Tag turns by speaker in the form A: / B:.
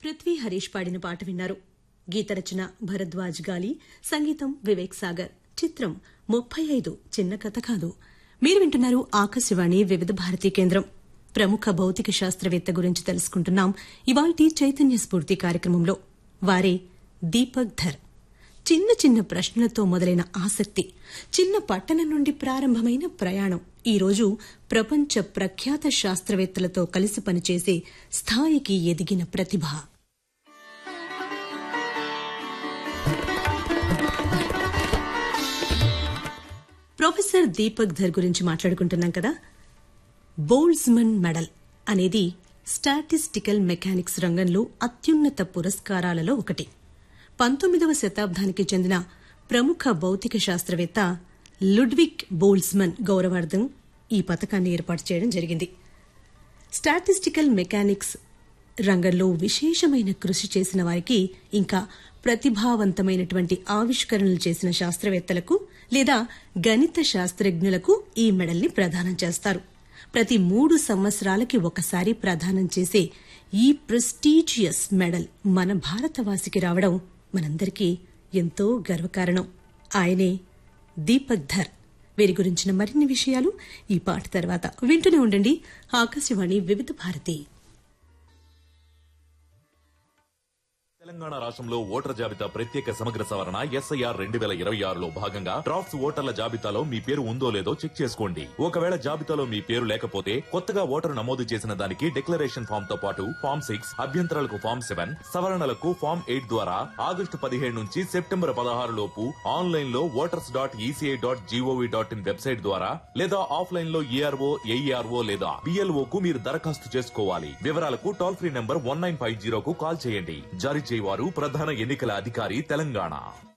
A: పృథ్వీ హరీష్ పాడిన పాట విన్నారు గీత రచన భరద్వాజ్ గాలి సంగీతం వివేక్ సాగర్ చిత్రం ముప్పై ఐదు చిన్న కథ కాదు మీరు వింటున్నారు ఆకాశవాణి వివిధ భారతీ కేంద్రం ప్రముఖ భౌతిక శాస్త్రవేత్త గురించి తెలుసుకుంటున్నాం ఇవాల్టి చైతన్య స్ఫూర్తి కార్యక్రమంలో వారే దీపక్ ధర్ చిన్న చిన్న ప్రశ్నలతో మొదలైన ఆసక్తి చిన్న పట్టణం నుండి ప్రారంభమైన ప్రయాణం ఈరోజు ప్రపంచ ప్రఖ్యాత శాస్త్రవేత్తలతో కలిసి పనిచేసే స్థాయికి ఎదిగిన ప్రతిభ ప్రొఫెసర్ దీపక్ ధర్ గురించి మాట్లాడుకుంటున్నాం కదా బోల్స్మన్ మెడల్ అనేది స్టాటిస్టికల్ మెకానిక్స్ రంగంలో అత్యున్నత పురస్కారాలలో ఒకటి పంతొమ్మిదవ శతాబ్దానికి చెందిన ప్రముఖ భౌతిక శాస్త్రవేత్త లుడ్విక్ బోల్స్మన్ గౌరవార్థం ఈ పథకాన్ని ఏర్పాటు చేయడం జరిగింది స్టాటిస్టికల్ మెకానిక్స్ రంగంలో విశేషమైన కృషి చేసిన వారికి ఇంకా ప్రతిభావంతమైనటువంటి ఆవిష్కరణలు చేసిన శాస్త్రవేత్తలకు లేదా గణిత శాస్త్రజ్ఞులకు ఈ మెడల్ని ప్రదానం చేస్తారు ప్రతి మూడు సంవత్సరాలకి ఒకసారి ప్రదానం చేసే ఈ ప్రెస్టీజియస్ మెడల్ మన భారతవాసికి రావడం మనందరికీ ఎంతో గర్వకారణం ఆయనే దీపక్ ధర్ వీరి గురించిన మరిన్ని విషయాలు ఈ పాట తర్వాత వింటూనే ఉండండి ఆకాశవాణి వివిధ భారతి
B: తెలంగాణ రాష్ట్రంలో ఓటర్ జాబితా ప్రత్యేక సమగ్ర సవరణ ఎస్ఐఆర్ రెండు వేల ఇరవై ఆరులో భాగంగా డ్రాఫ్ట్స్ ఓటర్ల జాబితాలో మీ పేరు ఉందో లేదో చెక్ చేసుకోండి ఒకవేళ జాబితాలో మీ పేరు లేకపోతే కొత్తగా ఓటరు నమోదు చేసిన దానికి డిక్లరేషన్ ఫామ్ తో పాటు ఫామ్ సిక్స్ అభ్యంతరాలకు ఫామ్ సెవెన్ సవరణలకు ఫామ్ ఎయిట్ ద్వారా ఆగస్టు పదిహేడు నుంచి సెప్టెంబర్ పదహారు లోపు ఆన్లైన్ లో voters dot ECI dot GOV dot in website ద్వారా లేదా ఆఫ్లైన్ లో ఈఆర్ఓ ఏఈఆర్ఓ లేదా బిఎల్ఓ కు మీరు దరఖాస్తు చేసుకోవాలి వివరాలకు toll free number one nine five జీరోకు కాల్ చేయండి జారీ చేయవారు ప్రధాన ఎన్నికల అధికారి తెలంగాణ